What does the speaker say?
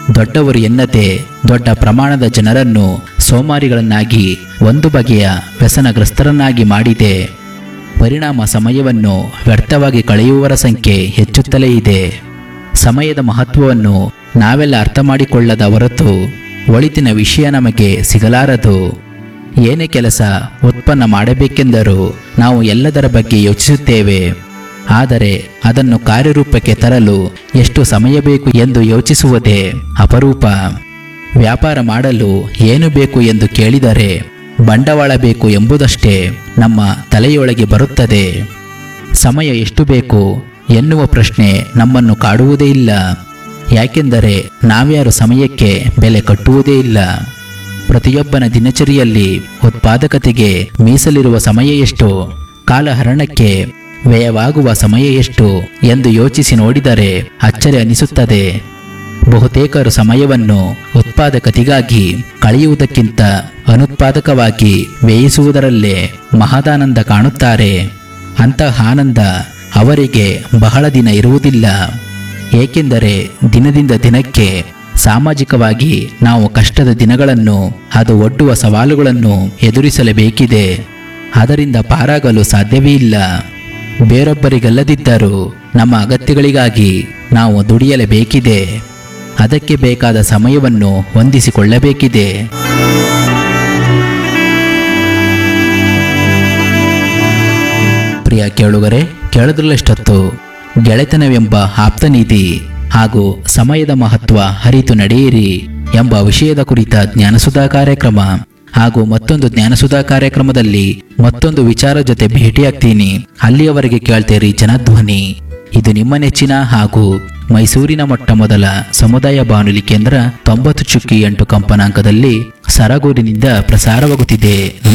ದೊಡ್ಡವರು ಎನ್ನದೆ ದೊಡ್ಡ ಪ್ರಮಾಣದ ಜನರನ್ನು ಸೋಮಾರಿಗಳನ್ನಾಗಿ ಒಂದು ಬಗೆಯ ವ್ಯಸನಗ್ರಸ್ತರನ್ನಾಗಿ ಮಾಡಿದೆ ಪರಿಣಾಮ ಸಮಯವನ್ನು ವ್ಯರ್ಥವಾಗಿ ಕಳೆಯುವವರ ಸಂಖ್ಯೆ ಹೆಚ್ಚುತ್ತಲೇ ಇದೆ ಸಮಯದ ಮಹತ್ವವನ್ನು ನಾವೆಲ್ಲ ಅರ್ಥ ಮಾಡಿಕೊಳ್ಳದ ಹೊರತು ಒಳಿತಿನ ವಿಷಯ ನಮಗೆ ಸಿಗಲಾರದು ಏನೇ ಕೆಲಸ ಉತ್ಪನ್ನ ಮಾಡಬೇಕೆಂದರೂ ನಾವು ಎಲ್ಲದರ ಬಗ್ಗೆ ಯೋಚಿಸುತ್ತೇವೆ ಆದರೆ ಅದನ್ನು ಕಾರ್ಯರೂಪಕ್ಕೆ ತರಲು ಎಷ್ಟು ಸಮಯ ಬೇಕು ಎಂದು ಯೋಚಿಸುವುದೇ ಅಪರೂಪ ವ್ಯಾಪಾರ ಮಾಡಲು ಏನು ಬೇಕು ಎಂದು ಕೇಳಿದರೆ ಬಂಡವಾಳ ಬೇಕು ಎಂಬುದಷ್ಟೇ ನಮ್ಮ ತಲೆಯೊಳಗೆ ಬರುತ್ತದೆ ಸಮಯ ಎಷ್ಟು ಬೇಕು ಎನ್ನುವ ಪ್ರಶ್ನೆ ನಮ್ಮನ್ನು ಕಾಡುವುದೇ ಇಲ್ಲ ಯಾಕೆಂದರೆ ನಾವ್ಯಾರು ಸಮಯಕ್ಕೆ ಬೆಲೆ ಕಟ್ಟುವುದೇ ಇಲ್ಲ ಪ್ರತಿಯೊಬ್ಬನ ದಿನಚರಿಯಲ್ಲಿ ಉತ್ಪಾದಕತೆಗೆ ಮೀಸಲಿರುವ ಸಮಯ ಎಷ್ಟು ಕಾಲಹರಣಕ್ಕೆ ವ್ಯಯವಾಗುವ ಸಮಯ ಎಷ್ಟು ಎಂದು ಯೋಚಿಸಿ ನೋಡಿದರೆ ಅಚ್ಚರಿ ಅನಿಸುತ್ತದೆ ಬಹುತೇಕರು ಸಮಯವನ್ನು ಉತ್ಪಾದಕತೆಗಾಗಿ ಕಳೆಯುವುದಕ್ಕಿಂತ ಅನುತ್ಪಾದಕವಾಗಿ ವ್ಯಯಿಸುವುದರಲ್ಲೇ ಮಹದಾನಂದ ಕಾಣುತ್ತಾರೆ ಅಂತಹ ಆನಂದ ಅವರಿಗೆ ಬಹಳ ದಿನ ಇರುವುದಿಲ್ಲ ಏಕೆಂದರೆ ದಿನದಿಂದ ದಿನಕ್ಕೆ ಸಾಮಾಜಿಕವಾಗಿ ನಾವು ಕಷ್ಟದ ದಿನಗಳನ್ನು ಅದು ಒಡ್ಡುವ ಸವಾಲುಗಳನ್ನು ಎದುರಿಸಲೇಬೇಕಿದೆ ಅದರಿಂದ ಪಾರಾಗಲು ಸಾಧ್ಯವೇ ಇಲ್ಲ ಬೇರೊಬ್ಬರಿಗಲ್ಲದಿದ್ದರೂ ನಮ್ಮ ಅಗತ್ಯಗಳಿಗಾಗಿ ನಾವು ದುಡಿಯಲೇಬೇಕಿದೆ ಅದಕ್ಕೆ ಬೇಕಾದ ಸಮಯವನ್ನು ಹೊಂದಿಸಿಕೊಳ್ಳಬೇಕಿದೆ ಪ್ರಿಯ ಕೇಳುಗರೆ ಕೇಳದ್ರಲ್ಲಷ್ಟೊತ್ತು ಗೆಳೆತನವೆಂಬ ಆಪ್ತನೀತಿ ಹಾಗೂ ಸಮಯದ ಮಹತ್ವ ಅರಿತು ನಡೆಯಿರಿ ಎಂಬ ವಿಷಯದ ಕುರಿತ ಜ್ಞಾನಸುಧಾ ಕಾರ್ಯಕ್ರಮ ಹಾಗೂ ಮತ್ತೊಂದು ಜ್ಞಾನಸುಧಾ ಕಾರ್ಯಕ್ರಮದಲ್ಲಿ ಮತ್ತೊಂದು ವಿಚಾರ ಜೊತೆ ಭೇಟಿಯಾಗ್ತೀನಿ ಅಲ್ಲಿಯವರೆಗೆ ಕೇಳ್ತೇರಿ ಜನಧ್ವನಿ ಇದು ನಿಮ್ಮ ನೆಚ್ಚಿನ ಹಾಗೂ ಮೈಸೂರಿನ ಮೊಟ್ಟ ಮೊದಲ ಸಮುದಾಯ ಬಾನುಲಿ ಕೇಂದ್ರ ತೊಂಬತ್ತು ಚುಕ್ಕಿ ಎಂಟು ಕಂಪನಾಂಕದಲ್ಲಿ ಸರಗೂರಿನಿಂದ ಪ್ರಸಾರವಾಗುತ್ತಿದೆ